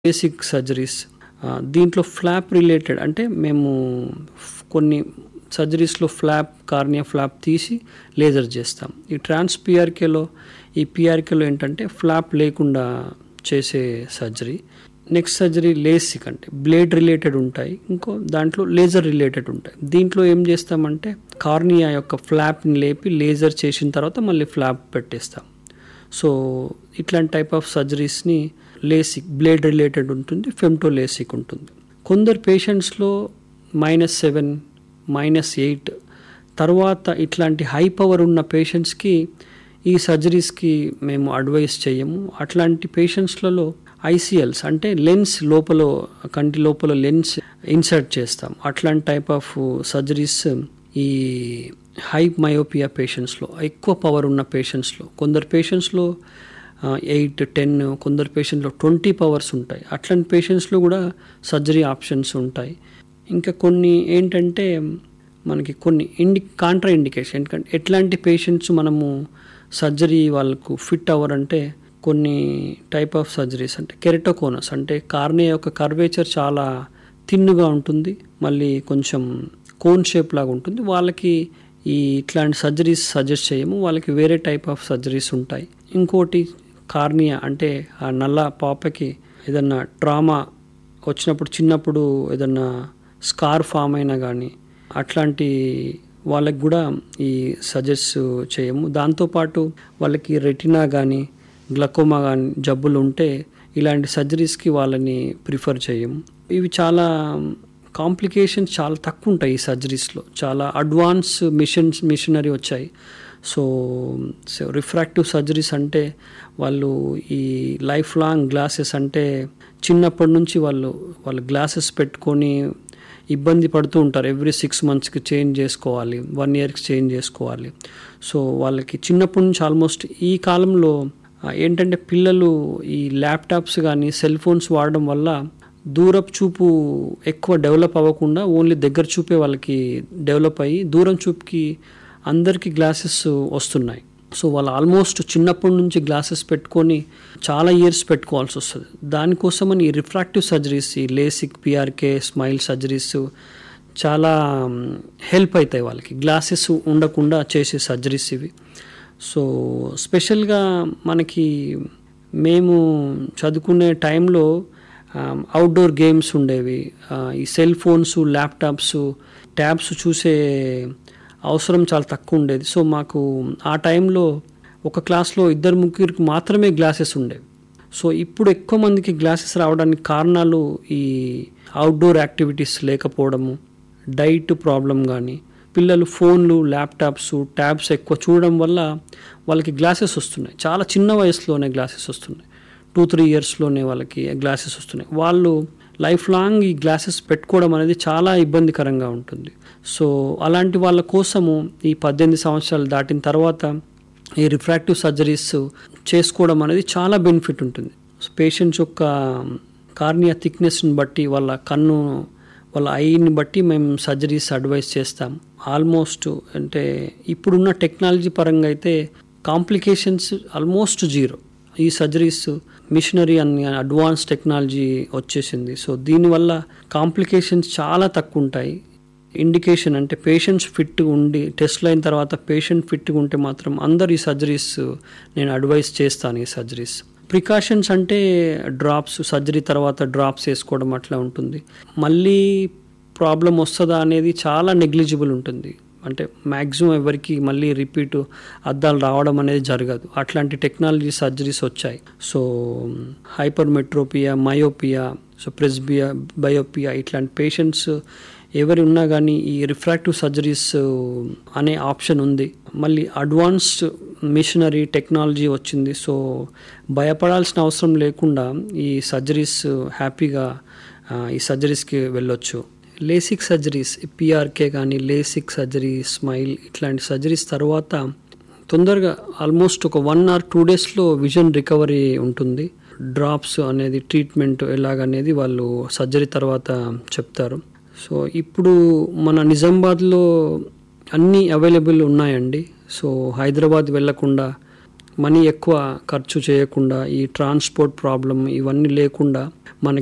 basic surgeries దీంట్లో flap related అంటే మేము ఫ్- కొన్ని సర్జరీస్లో ఫ్లాప్ కార్నియా ఫ్లాప్ తీసి లేజర్ చేస్తాం ఈ ట్రాన్స్ పిఆర్కేలో ఈ పిఆర్కేలో ఏంటంటే ఫ్లాప్ లేకుండా చేసే సర్జరీ నెక్స్ట్ సర్జరీ లేసిక్ అంటే బ్లేడ్ రిలేటెడ్ ఉంటాయి ఇంకో దాంట్లో లేజర్ రిలేటెడ్ ఉంటాయి దీంట్లో ఏం చేస్తామంటే కార్నియా యొక్క ఫ్లాప్ని లేపి లేజర్ చేసిన తర్వాత మళ్ళీ ఫ్లాప్ పెట్టేస్తాం సో ఇట్లాంటి టైప్ ఆఫ్ సర్జరీస్ని లేసిక్ బ్లేడ్ రిలేటెడ్ ఉంటుంది ఫెమ్టో లేసిక్ ఉంటుంది కొందరు పేషెంట్స్లో మైనస్ సెవెన్ మైనస్ ఎయిట్ తర్వాత ఇట్లాంటి హై పవర్ ఉన్న పేషెంట్స్కి ఈ సర్జరీస్కి మేము అడ్వైస్ చేయము అట్లాంటి పేషెంట్స్లలో ఐసిఎల్స్ అంటే లెన్స్ లోపల కంటి లోపల లెన్స్ ఇన్సర్ట్ చేస్తాం అట్లాంటి టైప్ ఆఫ్ సర్జరీస్ ఈ హై మయోపియా పేషెంట్స్లో ఎక్కువ పవర్ ఉన్న పేషెంట్స్లో కొందరు పేషెంట్స్లో ఎయిట్ టెన్ కొందరు పేషెంట్లో ట్వంటీ పవర్స్ ఉంటాయి అట్లాంటి పేషెంట్స్లో కూడా సర్జరీ ఆప్షన్స్ ఉంటాయి ఇంకా కొన్ని ఏంటంటే మనకి కొన్ని ఇండి కాంట్రా ఇండికేషన్ ఎందుకంటే ఎట్లాంటి పేషెంట్స్ మనము సర్జరీ వాళ్ళకు ఫిట్ అవ్వరంటే కొన్ని టైప్ ఆఫ్ సర్జరీస్ అంటే కెరటోకోనస్ అంటే కార్నియా యొక్క కర్వేచర్ చాలా థిన్నుగా ఉంటుంది మళ్ళీ కొంచెం కోన్ షేప్ లాగా ఉంటుంది వాళ్ళకి ఈ ఇట్లాంటి సర్జరీస్ సజెస్ట్ చేయము వాళ్ళకి వేరే టైప్ ఆఫ్ సర్జరీస్ ఉంటాయి ఇంకోటి కార్నియా అంటే ఆ నల్ల పాపకి ఏదన్నా ట్రామా వచ్చినప్పుడు చిన్నప్పుడు ఏదన్నా స్కార్ ఫామ్ అయినా కానీ అట్లాంటి వాళ్ళకి కూడా ఈ సజెస్ట్ చేయము దాంతోపాటు వాళ్ళకి రెటినా కానీ గ్లకోమా కానీ జబ్బులు ఉంటే ఇలాంటి సర్జరీస్కి వాళ్ళని ప్రిఫర్ చేయము ఇవి చాలా కాంప్లికేషన్స్ చాలా తక్కువ ఉంటాయి ఈ సర్జరీస్లో చాలా అడ్వాన్స్ మిషన్స్ మిషనరీ వచ్చాయి సో సో రిఫ్రాక్టివ్ సర్జరీస్ అంటే వాళ్ళు ఈ లైఫ్ లాంగ్ గ్లాసెస్ అంటే చిన్నప్పటి నుంచి వాళ్ళు వాళ్ళు గ్లాసెస్ పెట్టుకొని ఇబ్బంది పడుతూ ఉంటారు ఎవ్రీ సిక్స్ మంత్స్కి చేంజ్ చేసుకోవాలి వన్ ఇయర్కి చేంజ్ చేసుకోవాలి సో వాళ్ళకి చిన్నప్పటి నుంచి ఆల్మోస్ట్ ఈ కాలంలో ఆ, ఏంటంటే పిల్లలు ఈ ల్యాప్టాప్స్ కానీ సెల్ ఫోన్స్ వాడడం వల్ల దూరపు చూపు ఎక్కువ డెవలప్ అవ్వకుండా ఓన్లీ దగ్గర చూపే వాళ్ళకి డెవలప్ అయ్యి దూరం చూపుకి అందరికీ గ్లాసెస్ వస్తున్నాయి సో వాళ్ళు ఆల్మోస్ట్ చిన్నప్పటి నుంచి గ్లాసెస్ పెట్టుకొని చాలా ఇయర్స్ పెట్టుకోవాల్సి వస్తుంది దానికోసమని ఈ రిఫ్రాక్టివ్ సర్జరీస్ ఈ లేసిక్ పిఆర్కే స్మైల్ సర్జరీస్ చాలా హెల్ప్ అవుతాయి వాళ్ళకి గ్లాసెస్ ఉండకుండా చేసే సర్జరీస్ ఇవి సో స్పెషల్గా మనకి మేము చదువుకునే టైంలో అవుట్డోర్ గేమ్స్ ఉండేవి ఆ, ఈ సెల్ ఫోన్స్ ల్యాప్టాప్స్ ట్యాబ్స్ చూసే అవసరం చాలా తక్కువ ఉండేది సో మాకు ఆ టైంలో ఒక క్లాస్లో ఇద్దరు ముగ్గురికి మాత్రమే గ్లాసెస్ ఉండేవి సో ఇప్పుడు ఎక్కువ మందికి గ్లాసెస్ రావడానికి కారణాలు ఈ అవుట్డోర్ యాక్టివిటీస్ లేకపోవడము డైట్ ప్రాబ్లం కానీ పిల్లలు ఫోన్లు ల్యాప్టాప్స్ ట్యాబ్స్ ఎక్కువ చూడడం వల్ల వాళ్ళకి గ్లాసెస్ వస్తున్నాయి చాలా చిన్న వయసులోనే గ్లాసెస్ వస్తున్నాయి టూ త్రీ ఇయర్స్లోనే వాళ్ళకి గ్లాసెస్ వస్తున్నాయి వాళ్ళు లైఫ్ లాంగ్ ఈ గ్లాసెస్ పెట్టుకోవడం అనేది చాలా ఇబ్బందికరంగా ఉంటుంది సో అలాంటి వాళ్ళ కోసము ఈ పద్దెనిమిది సంవత్సరాలు దాటిన తర్వాత ఈ రిఫ్రాక్టివ్ సర్జరీస్ చేసుకోవడం అనేది చాలా బెనిఫిట్ ఉంటుంది పేషెంట్స్ యొక్క కార్నియా థిక్నెస్ని బట్టి వాళ్ళ కన్ను వాళ్ళ ఐని బట్టి మేము సర్జరీస్ అడ్వైస్ చేస్తాం ఆల్మోస్ట్ అంటే ఇప్పుడున్న టెక్నాలజీ పరంగా అయితే కాంప్లికేషన్స్ ఆల్మోస్ట్ జీరో ఈ సర్జరీస్ మిషనరీ అని అడ్వాన్స్ టెక్నాలజీ వచ్చేసింది సో దీనివల్ల కాంప్లికేషన్స్ చాలా తక్కువ ఉంటాయి ఇండికేషన్ అంటే పేషెంట్స్ ఫిట్గా ఉండి టెస్ట్లు అయిన తర్వాత పేషెంట్ ఫిట్గా ఉంటే మాత్రం అందరు ఈ సర్జరీస్ నేను అడ్వైస్ చేస్తాను ఈ సర్జరీస్ ప్రికాషన్స్ అంటే డ్రాప్స్ సర్జరీ తర్వాత డ్రాప్స్ వేసుకోవడం అట్లా ఉంటుంది మళ్ళీ ప్రాబ్లం వస్తుందా అనేది చాలా నెగ్లిజిబుల్ ఉంటుంది అంటే మ్యాక్సిమం ఎవరికి మళ్ళీ రిపీట్ అద్దాలు రావడం అనేది జరగదు అట్లాంటి టెక్నాలజీ సర్జరీస్ వచ్చాయి so hypermetropia myopia so presbyopia బయోపియా ఇట్లాంటి పేషెంట్స్ ఎవరు ఉన్నా కానీ ఈ రిఫ్రాక్టివ్ సర్జరీస్ అనే ఆప్షన్ ఉంది మళ్ళీ అడ్వాన్స్డ్ మిషనరీ టెక్నాలజీ వచ్చింది సో భయపడాల్సిన అవసరం లేకుండా ఈ సర్జరీస్ హ్యాపీగా ఆ, ఈ సర్జరీస్కి వెళ్ళొచ్చు లేసిక్ సర్జరీస్ పిఆర్కే కానీ లేసిక్ సర్జరీ స్మైల్ ఇట్లాంటి సర్జరీస్ తర్వాత తొందరగా ఆల్మోస్ట్ ఒక వన్ ఆర్ టూ డేస్లో విజన్ రికవరీ ఉంటుంది డ్రాప్స్ అనేది ట్రీట్మెంట్ ఎలాగనేది వాళ్ళు సర్జరీ తర్వాత చెప్తారు సో ఇప్పుడు మన నిజామాబాద్లో అన్నీ అవైలబుల్ ఉన్నాయండి సో హైదరాబాద్ వెళ్ళకుండా మనీ ఎక్కువ ఖర్చు చేయకుండా ఈ ట్రాన్స్పోర్ట్ ప్రాబ్లం ఇవన్నీ లేకుండా